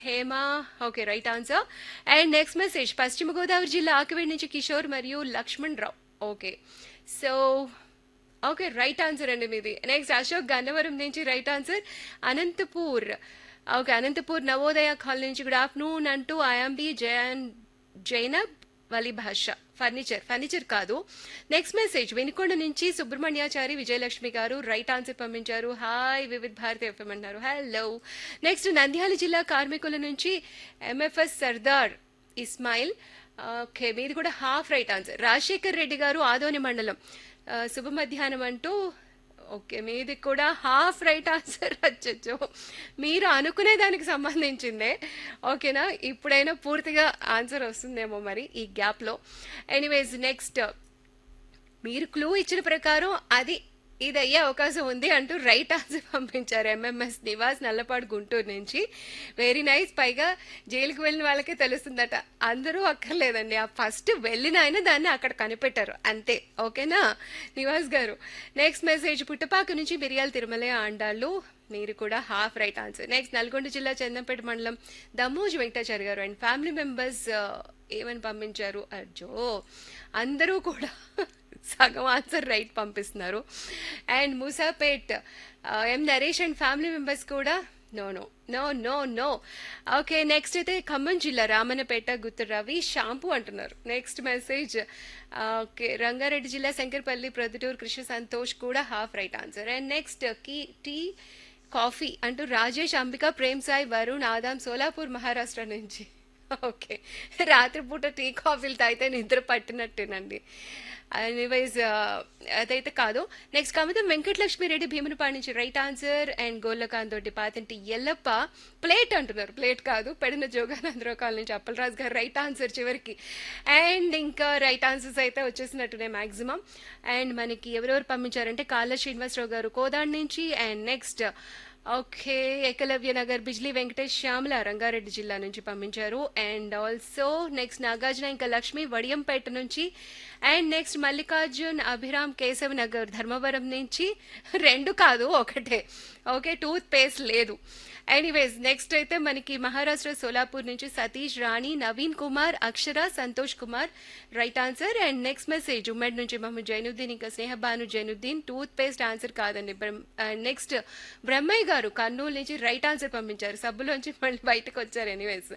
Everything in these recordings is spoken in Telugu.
Hema okay right answer and next message Paschima Godavari జిల్లా ఆకివేడి నుంచి కిషోర్ మరియు Lakshman Rao okay so okay right answer అండి మీది నెక్స్ట్ అశోక్ గన్నవరం నుంచి right answer Anantapur okay Anantapur Navodaya colony నుంచి గుడ్ ఆఫ్టర్నూన్ అంటూ IM B Jayan Zainab Vali Basha furniture furniture కాదు నెక్స్ట్ మెసేజ్ వినుకొండ నుంచి సుబ్రహ్మణ్యాచారి విజయలక్ష్మి గారు రైట్ ఆన్సర్ పంపించారు హాయ్ వివిధ్ భారతి ఎఫ్ఎం అన్నారు హలో నెక్స్ట్ నంద్యాల జిల్లా కార్మికుల నుంచి ఎంఎఫ్ఎస్ సర్దార్ ఇస్మాయిల్ ఓకే మీది కూడా half right answer Rajasekhar Reddy garu Adoni మండలం ఆ, శుభ మధ్యాహ్నం అంటూ ఓకే మీది కూడా హాఫ్ రైట్ ఆన్సర్ వచ్చచ్చు మీరు అనుకునే దానికి సంబంధించిందే ఓకేనా ఇప్పుడైనా పూర్తిగా ఆన్సర్ వస్తుందేమో మరి ఈ గ్యాప్లో ఎనీవేస్ నెక్స్ట్ మీరు క్లూ ఇచ్చిన ప్రకారం అది ఇది అయ్యే అవకాశం ఉంది అంటూ రైట్ ఆన్సర్ పంపించారు ఎంఎంఎస్ నివాస్ నల్లపాడు గుంటూరు నుంచి వెరీ నైస్ పైగా జైలుకి వెళ్ళిన వాళ్ళకే తెలుస్తుందట అందరూ అక్కర్లేదండి ఆ ఫస్ట్ వెళ్ళిన ఆయన దాన్ని అక్కడ కనిపెట్టారు అంతే ఓకేనా నివాస్ గారు నెక్స్ట్ మెసేజ్ పుట్టపాక నుంచి మిరియాల తిరుమల ఆండాళ్ళు మీరు కూడా half right answer next Nalgonda జిల్లా చందంపేట మండలం దమ్మోజు వెంకటాచారి గారు అండ్ ఫ్యామిలీ మెంబర్స్ ఏమని పంపించారు అర్జో అందరూ కూడా సగం ఆన్సర్ రైట్ పంపిస్తున్నారు and Musapet M Naresh and family members కూడా no no no no no okay next అయితే ఖమ్మం జిల్లా రామన్నపేట గుత్తు రవి షాంపూ అంటున్నారు నెక్స్ట్ మెసేజ్ ఓకే రంగారెడ్డి జిల్లా శంకర్పల్లి ప్రొద్దుటూరు కృష్ణ సంతోష్ కూడా half right answer and next కీ టీ కాఫీ అంటూ రాజేష్ అంబిక ప్రేమ్ సాయి వరుణ్ ఆదాం సోలాపూర్ మహారాష్ట్ర నుంచి ఓకే రాత్రిపూట టీ కాఫీలు తాగితే నిద్ర పట్టినట్టేనండి ఎనీవైజ్ అదైతే కాదు నెక్స్ట్ కమితం వెంకటలక్ష్మిరెడ్డి భీమునిపాడు నుంచి రైట్ ఆన్సర్ అండ్ గోల్లకాంత్ తోటి పాతంటి ఎల్లప్ప ప్లేట్ అంటున్నారు ప్లేట్ కాదు పెడిన జోగానందరావు కాల్ నుంచి అప్పలరాజు గారు రైట్ ఆన్సర్ చివరికి అండ్ ఇంకా రైట్ ఆన్సర్స్ అయితే వచ్చేసినట్టున్నాయి మాక్సిమం అండ్ మనకి ఎవరెవరు పంపించారంటే కాళ్ళ శ్రీనివాసరావు గారు కోదాడ్ నుంచి and next okay Ekalavya Nagar బిజ్లీ వెంకటేష్ శ్యామల రంగారెడ్డి జిల్లా నుంచి పంపించారు అండ్ ఆల్సో నెక్స్ట్ నాగార్జున ఇంకా లక్ష్మి వడియంపేట నుంచి అండ్ నెక్స్ట్ మల్లికార్జున్ అభిరామ్ కేశవ్ నగర్ ధర్మవరం నుంచి రెండు కాదు ఒకటే ఓకే టూత్ పేస్ట్ లేదు ఎనీవేస్ నెక్స్ట్ అయితే మనకి మహారాష్ట్ర సోలాపూర్ నుంచి Satish Rani Naveen Kumar Akshara Santosh Kumar right answer and next message ఉమ్మడి నుంచి మహమ్మద్ జైనుద్దీన్ ఇంకా Snehabanu Zainuddin toothpaste answer కాదండి నెక్స్ట్ బ్రహ్మయ్య గారు కర్నూలు నుంచి రైట్ ఆన్సర్ పంపించారు సబ్బులోంచి మళ్ళీ బయటకు వచ్చారు ఎనీవేస్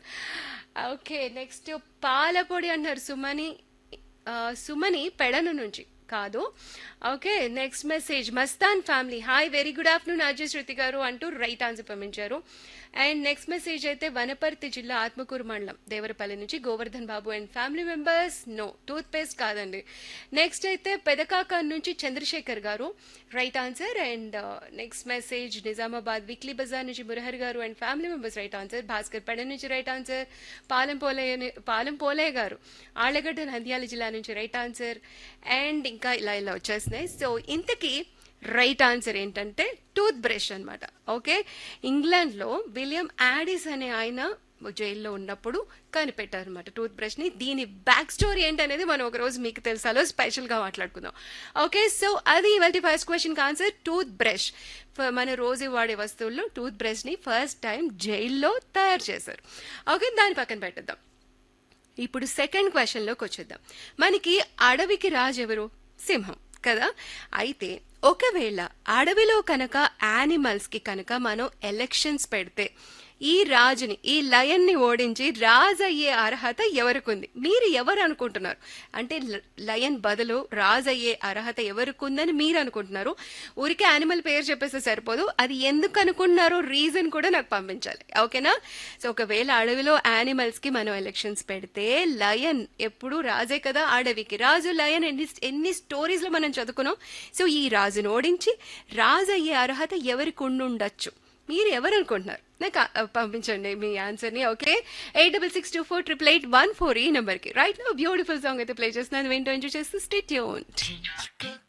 ఓకే నెక్స్ట్ పాలపొడి అన్నారు సుమని ఆ, సుమని పెడన నుంచి కాదు okay next message Mastan family hi very good afternoon Ajay Shruti garu అంటూ రైట్ ఆన్సర్ పంపించారు అండ్ నెక్స్ట్ మెసేజ్ అయితే వనపర్తి జిల్లా ఆత్మకూరు మండలం దేవరపల్లి నుంచి Govardhan Babu and family members no toothpaste కాదండి నెక్స్ట్ అయితే పెదకాక నుంచి Chandrasekhar garu right answer and next message Nizamabad weekly బజార్ నుంచి Murahar garu and family members right answer Bhaskar పెడ నుంచి రైట్ ఆన్సర్ పాలెం పోలయ్య పాలెం పోలయ్య గారు ఆళ్లగడ్డ నంద్యాల జిల్లా నుంచి రైట్ ఆన్సర్ అండ్ ఇంకా ఇలా ఇలా వచ్చేస్తున్నాయి సో ఇంతకీ రైట్ ఆన్సర్ ఏంటంటే టూత్ బ్రష్ అనమాట ఓకే ఇంగ్లాండ్లో విలియం యాడిస్ అనే ఆయన జైల్లో ఉన్నప్పుడు కనిపెట్టారు అనమాట టూత్ బ్రష్ని దీని బ్యాక్ స్టోరీ ఏంటనేది మనం ఒక రోజు మీకు తెలుసాలో స్పెషల్గా మాట్లాడుకుందాం ఓకే సో అది ఇవాళ ఫస్ట్ క్వశ్చన్కి ఆన్సర్ టూత్ బ్రష్ మన రోజు వాడే వస్తువుల్లో టూత్ బ్రష్ని ఫస్ట్ టైం జైల్లో తయారు చేశారు ఓకే దాని పక్కన పెట్టేద్దాం ఇప్పుడు సెకండ్ క్వశ్చన్లోకి వచ్చేద్దాం మనకి అడవికి రాజు ఎవరు సింహం కదా అయితే ఒకవేళ అడవిలో కనుక యానిమల్స్కి కనుక మనం ఎలక్షన్స్ పెడితే ఈ రాజుని ఈ లయన్ని ఓడించి రాజు అయ్యే అర్హత ఎవరికుంది మీరు ఎవరు అనుకుంటున్నారు అంటే ల- లయన్ బదులు రాజు అయ్యే అర్హత ఎవరికుందని మీరు అనుకుంటున్నారు ఊరికే యానిమల్ పేరు చెప్పేస్తే సరిపోదు అది ఎందుకు అనుకుంటున్నారో రీజన్ కూడా నాకు పంపించాలి ఓకేనా సో ఒకవేళ అడవిలో యానిమల్స్ కి మనం ఎలక్షన్స్ పెడితే లయన్ ఎప్పుడు రాజే కదా అడవికి రాజు లయన్ ఎన్ని ఎన్ని స్టోరీస్ లో మనం చదువుకున్నాం సో ఈ రాజును ఓడించి రాజు అయ్యే అర్హత ఎవరికి ఉండుండొచ్చు మీరు ఎవరు అనుకుంటున్నారు నాకు ఆ- పంపించండి మీ ఆన్సర్ని okay eight double six two four triple eight one four ఈ నెంబర్కి రైట్ నా బ్యూటిఫుల్ సాంగ్ అయితే ప్లే చేస్తున్నాను వింటూ ఎంజాయ్ చేస్తూ స్టేట్ యూన్